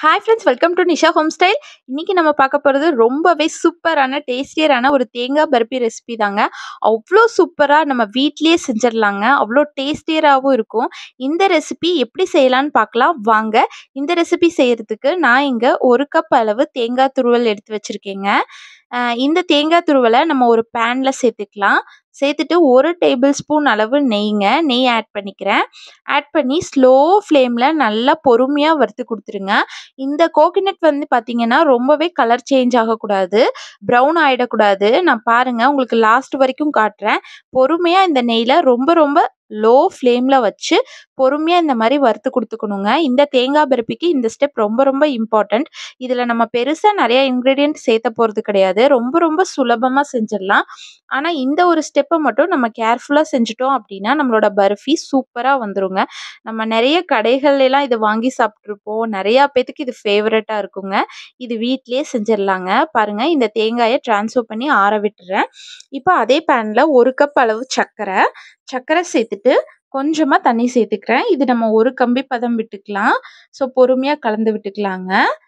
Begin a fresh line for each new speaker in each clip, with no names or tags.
hi friends welcome to Nisha home style இன்னைக்கு நம்ம பார்க்க போகிறது ரொம்பவே சூப்பரான டேஸ்டியரான ஒரு தேங்காய் பர்பி ரெசிபி தாங்க அவ்வளோ சூப்பராக நம்ம வீட்லேயே செஞ்சிடலாங்க அவ்வளோ டேஸ்டியராகவும் இருக்கும் இந்த ரெசிபி எப்படி செய்யலான்னு பார்க்கலாம் வாங்க இந்த ரெசிபி செய்யறதுக்கு நான் இங்கே ஒரு கப் அளவு தேங்காய் துருவல் எடுத்து வச்சுருக்கேங்க இந்த தேங்காய் துருவலை நம்ம ஒரு பேனில் சேர்த்துக்கலாம் சேர்த்துட்டு ஒரு டேபிள் ஸ்பூன் அளவு நெய்ங்க நெய் ஆட் பண்ணிக்கிறேன் ஆட் பண்ணி ஸ்லோ ஃப்ளேமில் நல்லா பொறுமையாக வறுத்து கொடுத்துருங்க இந்த கோகனட் வந்து பார்த்தீங்கன்னா ரொம்பவே கலர் சேஞ்ச் ஆகக்கூடாது ப்ரௌன் ஆகிடக்கூடாது நான் பாருங்கள் உங்களுக்கு லாஸ்ட் வரைக்கும் காட்டுறேன் பொறுமையாக இந்த நெய்யில் ரொம்ப ரொம்ப லோ ஃப்ளேமில் வச்சு பொறுமையாக இந்த மாதிரி வறுத்து கொடுத்துக்கணுங்க இந்த தேங்காய் பருப்பிக்கு இந்த ஸ்டெப் ரொம்ப ரொம்ப இம்பார்ட்டண்ட் இதில் நம்ம பெருசாக நிறைய இன்க்ரீடியன்ட் சேர்த்த போகிறது கிடையாது ரொம்ப ரொம்ப சுலபமாக செஞ்சிடலாம் ஆனால் இந்த ஒரு ஸ்டெப்பை மட்டும் நம்ம கேர்ஃபுல்லாக செஞ்சுட்டோம் அப்படின்னா நம்மளோட பர்ஃபி சூப்பராக வந்துருங்க நம்ம நிறைய கடைகள்லாம் இதை வாங்கி சாப்பிட்ருப்போம் நிறையா பேத்துக்கு இது ஃபேவரட்டாக இருக்குங்க இது வீட்லேயே செஞ்சிடலாங்க பாருங்கள் இந்த தேங்காயை ட்ரான்ஸ்ஃபர் பண்ணி ஆற விட்டுறேன் இப்போ அதே பேனில் ஒரு கப் அளவு சர்க்கரை சர்க்கரை சேர்த்துட்டு கொஞ்சமாக தண்ணி சேர்த்துக்கிறேன் இது நம்ம ஒரு கம்பி பதம் விட்டுக்கலாம் ஸோ பொறுமையாக கலந்து விட்டுக்கலாங்க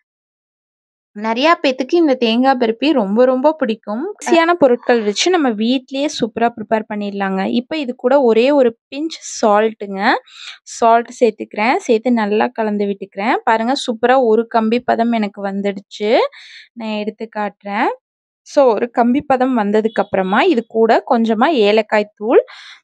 நிறையா பேத்துக்கு இந்த தேங்காய் பருப்பி ரொம்ப ரொம்ப பிடிக்கும் ஈஸியான பொருட்கள் வச்சு நம்ம வீட்லேயே சூப்பராக ப்ரிப்பேர் பண்ணிடலாங்க இப்போ இது கூட ஒரே ஒரு பிஞ்ச் சால்ட்டுங்க சால்ட் சேர்த்துக்கிறேன் சேர்த்து நல்லா கலந்து விட்டுக்கிறேன் பாருங்கள் சூப்பராக ஒரு கம்பி பதம் எனக்கு வந்துடுச்சு நான் எடுத்து காட்டுறேன் ஸோ ஒரு கம்பி பதம் வந்ததுக்கப்புறமா இது கூட கொஞ்சமாக ஏலக்காய் தூள்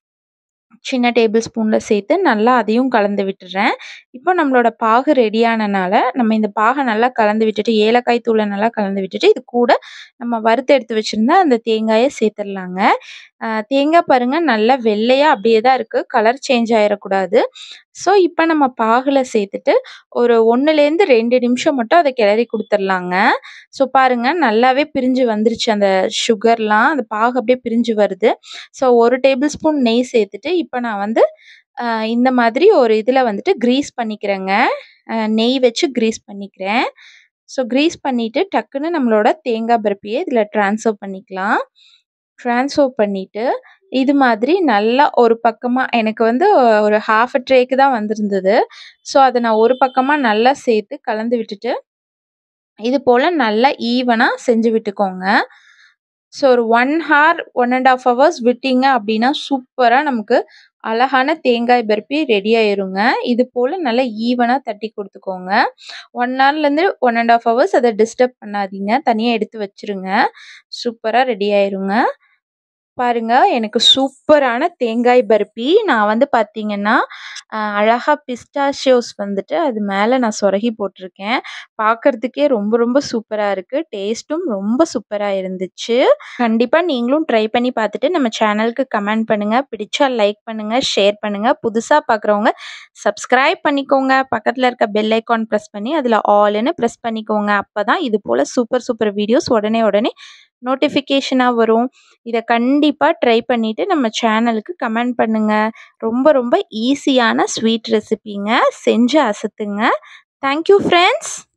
சின்ன டேபிள் ஸ்பூனில் சேர்த்து நல்லா அதையும் கலந்து விட்டுறேன் இப்போ நம்மளோட பாகு ரெடியானனால நம்ம இந்த பாகை நல்லா கலந்து விட்டுட்டு ஏலக்காய் தூளை நல்லா கலந்து விட்டுட்டு இது கூட நம்ம வறுத்து எடுத்து வச்சுருந்தா அந்த தேங்காயை சேர்த்துடலாங்க தேங்காய் பாருங்கள் நல்லா வெள்ளையாக அப்படியே தான் இருக்குது கலர் சேஞ்ச் ஆகிடக்கூடாது ஸோ இப்போ நம்ம பாகில் சேர்த்துட்டு ஒரு ஒன்றுலேருந்து ரெண்டு நிமிஷம் மட்டும் அதை கிளறி கொடுத்துர்லாங்க ஸோ பாருங்கள் நல்லாவே பிரிஞ்சு வந்துருச்சு அந்த சுகர்லாம் அந்த பாகு அப்படியே பிரிஞ்சு வருது ஸோ ஒரு டேபிள் ஸ்பூன் நெய் சேர்த்துட்டு இப்போ நான் வந்து இந்த மாதிரி ஒரு இதில் வந்துட்டு க்ரீஸ் பண்ணிக்கிறேங்க நெய் வச்சு க்ரீஸ் பண்ணிக்கிறேன் ஸோ க்ரீஸ் பண்ணிவிட்டு டக்குன்னு நம்மளோட தேங்காய் பருப்பியை இதில் ட்ரான்ஸ்ஃபர் பண்ணிக்கலாம் ட்ரான்ஸ்ஃபர் பண்ணிவிட்டு இது மாதிரி நல்லா ஒரு பக்கமாக எனக்கு வந்து ஒரு ஹாஃப் ட்ரேக்கு தான் வந்திருந்தது ஸோ அதை நான் ஒரு பக்கமாக நல்லா சேர்த்து கலந்து விட்டுட்டு இது போல் நல்லா ஈவனாக செஞ்சு விட்டுக்கோங்க ஸோ ஒரு one hour one and half hours விட்டிங்க அப்படின்னா சூப்பராக நமக்கு அழகான தேங்காய் பருப்பி ரெடி ஆயிருங்க இது போல் நல்லா ஈவனாக தட்டி கொடுத்துக்கோங்க ஒன் ஹவர்லேருந்து ஒன் அண்ட் ஆஃப் ஹவர்ஸ் அதை டிஸ்டர்ப் பண்ணாதீங்க தனியாக எடுத்து வச்சுருங்க சூப்பராக ரெடி ஆயிருங்க பாருங்க எனக்கு சூப்பரான தேங்காய் பருப்பி நான் வந்து பார்த்தீங்கன்னா அழகாக பிஸ்டாஷியோஸ் வந்துட்டு அது மேலே நான் சொரகி போட்டிருக்கேன் பார்க்குறதுக்கே ரொம்ப ரொம்ப சூப்பராக இருக்குது டேஸ்ட்டும் ரொம்ப சூப்பராக இருந்துச்சு கண்டிப்பாக நீங்களும் ட்ரை பண்ணி பார்த்துட்டு நம்ம சேனலுக்கு கமெண்ட் பண்ணுங்கள் பிடிச்சா லைக் பண்ணுங்கள் ஷேர் பண்ணுங்கள் புதுசாக பார்க்குறவங்க சப்ஸ்கிரைப் பண்ணிக்கோங்க பக்கத்தில் இருக்க பெல் ஐக்கான் ப்ரெஸ் பண்ணி அதில் ஆல்னு ப்ரெஸ் பண்ணிக்கோங்க அப்போ தான் இது போல் சூப்பர் சூப்பர் வீடியோஸ் உடனே உடனே நோட்டிஃபிகேஷனாக வரும் இதை கண்டிப்பாக ட்ரை பண்ணிவிட்டு நம்ம சேனலுக்கு கமெண்ட் பண்ணுங்கள் ரொம்ப ரொம்ப ஈஸியான ஸ்வீட் ரெசிபிங்க செஞ்சு அசத்துங்க தேங்க்யூ ஃப்ரெண்ட்ஸ்